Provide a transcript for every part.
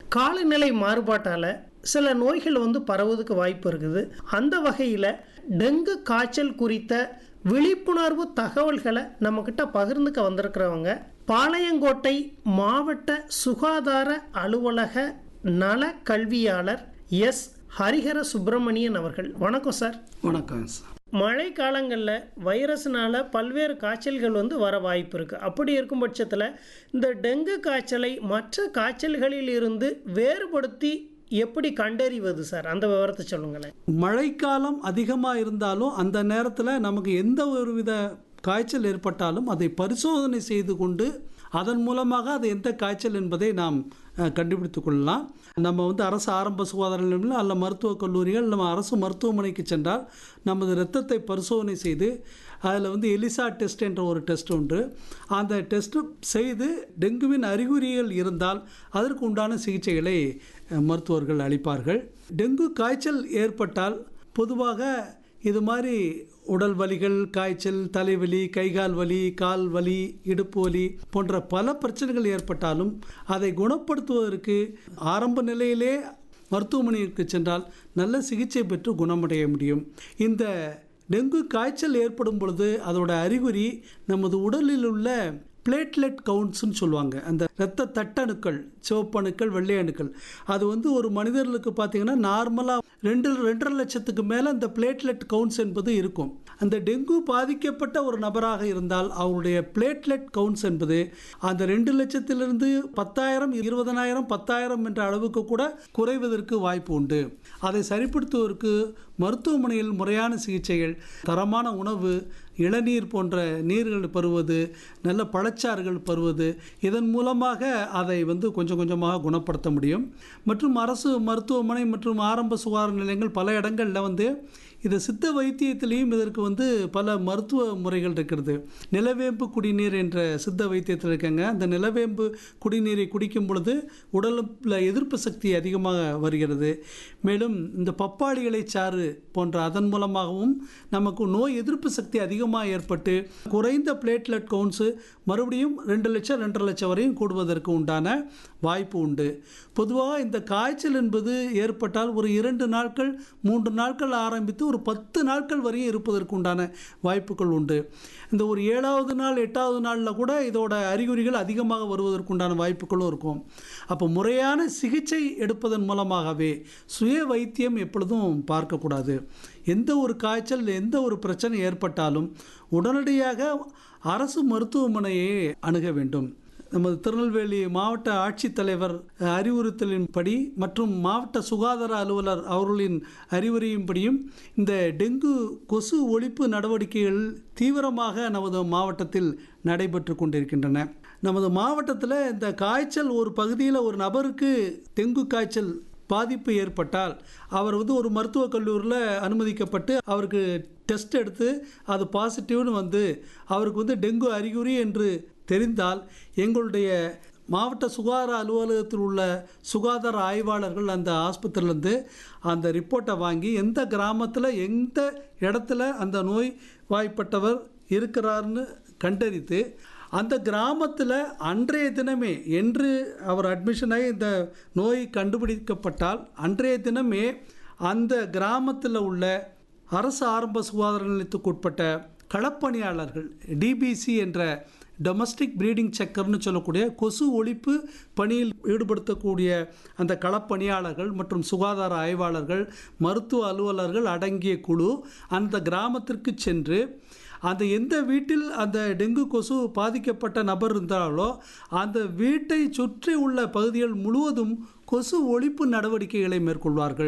காலநிலை மாறுபாட்டால் சில நோய்கள் வந்து பரவுவதுக்கு வாய்ப்பு இருக்குது அந்த வகையில் டெங்கு காய்ச்சல் குறித்த விழிப்புணர்வு தகவல்களை நம்மக்கிட்ட பகிர்ந்துக்க வந்திருக்கிறவங்க பாளையங்கோட்டை மாவட்ட சுகாதார அலுவலக நல கல்வியாளர் எஸ் ஹரிஹர சுப்பிரமணியன் அவர்கள் வணக்கம் சார் வணக்கம் சார் மழை காலங்களில் வைரஸ்னால பல்வேறு காய்ச்சல்கள் வந்து வர வாய்ப்பு இருக்குது அப்படி இருக்கும் பட்சத்தில் இந்த டெங்கு காய்ச்சலை மற்ற காய்ச்சல்களில் இருந்து வேறுபடுத்தி எப்படி கண்டறிவது சார் அந்த விவரத்தை சொல்லுங்களேன் மழைக்காலம் அதிகமாக இருந்தாலும் அந்த நேரத்தில் நமக்கு எந்த ஒரு வித காய்ச்சல் ஏற்பட்டாலும் அதை பரிசோதனை செய்து கொண்டு அதன் மூலமாக அது எந்த காய்ச்சல் என்பதை நாம் அஹ், கண்டுபிடித்துக் கொள்ளலாம் நம்ம வந்து அரசு ஆரம்ப சுகாதார நிலையங்கள் அல்ல மருத்துவக் கல்லூரிகள் நம்ம அரசு மருத்துவமனைக்கு சென்றால் நமது இரத்தத்தை பரிசோதனை செய்து அதில் வந்து எலிசா டெஸ்ட் என்ற ஒரு டெஸ்ட் உண்டு அந்த டெஸ்ட் செய்து டெங்குவின் அறிகுறிகள் இருந்தால் அதற்கு உண்டான சிகிச்சைகளை அஹ், மருத்துவர்கள் அளிப்பார்கள் டெங்கு காய்ச்சல் ஏற்பட்டால் பொதுவாக இது மாதிரி உடல் வலிகள் காய்ச்சல் தலைவலி கைகால் வலி கால் வலி இடுப்பு வலி போன்ற பல பிரச்சனைகள் ஏற்பட்டாலும் அதை குணப்படுத்துவதற்கு ஆரம்ப நிலையிலே மருத்துவமனைக்கு சென்றால் நல்ல சிகிச்சை பெற்று குணமடைய முடியும் இந்த டெங்கு காய்ச்சல் ஏற்படும் பொழுது அதோட அறிகுறி நமது உடலில் உள்ள பிளேட்லெட் கவுண்ட்ஸ்னு சொல்லுவாங்க அந்த இரத்த தட்டணுக்கள் சிவப்பணுக்கள் வெள்ளை அணுக்கள் அது வந்து ஒரு மனிதர்களுக்கு பார்த்தீங்கன்னா நார்மலாக ரெண்டு ரெண்டரை லட்சத்துக்கு மேலே அந்த பிளேட்லெட் கவுண்ட்ஸ் என்பது இருக்கும் அந்த டெங்கு பாதிக்கப்பட்ட ஒரு நபராக இருந்தால் அவருடைய பிளேட்லெட் கவுண்ட்ஸ் என்பது அந்த ரெண்டு லட்சத்திலிருந்து பத்தாயிரம் இருபதனாயிரம் பத்தாயிரம் என்ற அளவுக்கு கூட குறைவதற்கு வாய்ப்பு உண்டு அதை சரிப்படுத்துவதற்கு மருத்துவமனையில் முறையான சிகிச்சைகள் தரமான உணவு இளநீர் போன்ற நீர்கள் பருவது நல்ல பழச்சாறுகள் பருவது இதன் மூலமாக அதை வந்து கொஞ்சம் கொஞ்சமாக குணப்படுத்த முடியும் மற்றும் அரசு மருத்துவமனை மற்றும் ஆரம்ப சுகாதார நிலையங்கள் பல இடங்களில் வந்து இது சித்த வைத்தியத்திலையும் இதற்கு வந்து பல மருத்துவ முறைகள் இருக்கிறது நிலவேம்பு குடிநீர் என்ற சித்த வைத்தியத்தில் இருக்காங்க அந்த நிலவேம்பு குடிநீரை குடிக்கும் பொழுது உடலில் எதிர்ப்பு சக்தி அதிகமாக வருகிறது மேலும் இந்த பப்பாளி இலை சாறு போன்ற அதன் மூலமாகவும் நமக்கு நோய் எதிர்ப்பு சக்தி அதிகமாக ஏற்பட்டு குறைந்த பிளேட்லெட் கவுண்ட்ஸு மறுபடியும் ரெண்டு லட்சம் ரெண்டரை லட்சம் வரையும் கூடுவதற்கு உண்டான வாய்ப்பு உண்டு பொதுவாக இந்த காய்ச்சல் என்பது ஏற்பட்டால் ஒரு இரண்டு நாட்கள் மூன்று நாட்கள் ஆரம்பித்து ஒரு பத்து நாட்கள் வரையும் இருப்பதற்கு உண்டான வாய்ப்புகள் உண்டு இந்த ஒரு ஏழாவது நாள் எட்டாவது நாளில் கூட இதோட அறிகுறிகள் அதிகமாக வருவதற்கு உண்டான வாய்ப்புகளும் இருக்கும் அப்போ முறையான சிகிச்சை எடுப்பதன் மூலமாகவே சுய வைத்தியம் எப்பொழுதும் பார்க்கக்கூடாது எந்த ஒரு காய்ச்சல் எந்த ஒரு பிரச்சனை ஏற்பட்டாலும் உடனடியாக அரசு மருத்துவமனையை அணுக வேண்டும் நமது திருநெல்வேலி மாவட்ட ஆட்சித்தலைவர் அறிவுறுத்தலின்படி மற்றும் மாவட்ட சுகாதார அலுவலர் அவர்களின் அறிவுரையின்படியும் இந்த டெங்கு கொசு ஒழிப்பு நடவடிக்கைகள் தீவிரமாக நமது மாவட்டத்தில் நடைபெற்று கொண்டிருக்கின்றன நமது மாவட்டத்தில் இந்த காய்ச்சல் ஒரு பகுதியில் ஒரு நபருக்கு டெங்கு காய்ச்சல் பாதிப்பு ஏற்பட்டால் அவர் வந்து ஒரு மருத்துவக் கல்லூரியில் அனுமதிக்கப்பட்டு அவருக்கு டெஸ்ட் எடுத்து அது பாசிட்டிவ்னு வந்து அவருக்கு வந்து டெங்கு அறிகுறி என்று தெரிந்தால் எங்களுடைய மாவட்ட சுகாதார அலுவலகத்தில் உள்ள சுகாதார ஆய்வாளர்கள் அந்த ஆஸ்பத்திரியிலேருந்து அந்த ரிப்போர்ட்டை வாங்கி எந்த கிராமத்தில் எந்த இடத்துல அந்த நோய் வாய்ப்பட்டவர் இருக்கிறார்னு கண்டறித்து அந்த கிராமத்தில் அன்றைய தினமே என்று அவர் அட்மிஷன் ஆகி இந்த நோய் கண்டுபிடிக்கப்பட்டால் அன்றைய தினமே அந்த கிராமத்தில் உள்ள அரசு ஆரம்ப சுகாதார நிலையத்துக்கு உட்பட்ட களப்பணியாளர்கள் டிபிசி என்ற டொமஸ்டிக் ப்ரீடிங் செக்கர்னு சொல்லக்கூடிய கொசு ஒழிப்பு பணியில் ஈடுபடுத்தக்கூடிய அந்த களப்பணியாளர்கள் மற்றும் சுகாதார ஆய்வாளர்கள் மருத்துவ அலுவலர்கள் அடங்கிய குழு அந்த கிராமத்திற்கு சென்று அந்த எந்த வீட்டில் அந்த டெங்கு கொசு பாதிக்கப்பட்ட நபர் இருந்தாலோ அந்த வீட்டை சுற்றி உள்ள பகுதிகள் முழுவதும் கொசு ஒழிப்பு நடவடிக்கைகளை மேற்கொள்வார்கள்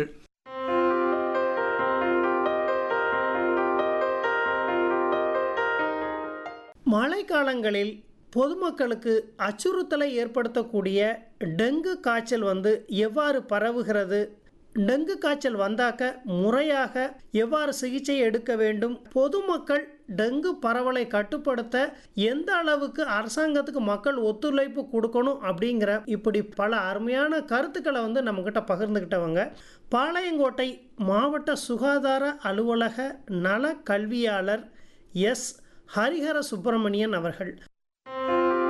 மழைக்காலங்களில் பொதுமக்களுக்கு அச்சுறுத்தலை ஏற்படுத்தக்கூடிய டெங்கு காய்ச்சல் வந்து எவ்வாறு பரவுகிறது டெங்கு காய்ச்சல் வந்தாக்க முறையாக எவ்வாறு சிகிச்சை எடுக்க வேண்டும் பொதுமக்கள் டெங்கு பரவலை கட்டுப்படுத்த எந்த அளவுக்கு அரசாங்கத்துக்கு மக்கள் ஒத்துழைப்பு கொடுக்கணும் அப்படிங்கிற இப்படி பல அருமையான கருத்துக்களை வந்து நம்மக்கிட்ட பகிர்ந்துக்கிட்டவங்க பாளையங்கோட்டை மாவட்ட சுகாதார அலுவலக நல கல்வியாளர் எஸ் ஹரிஹர சுப்பிரமணியன் அவர்கள்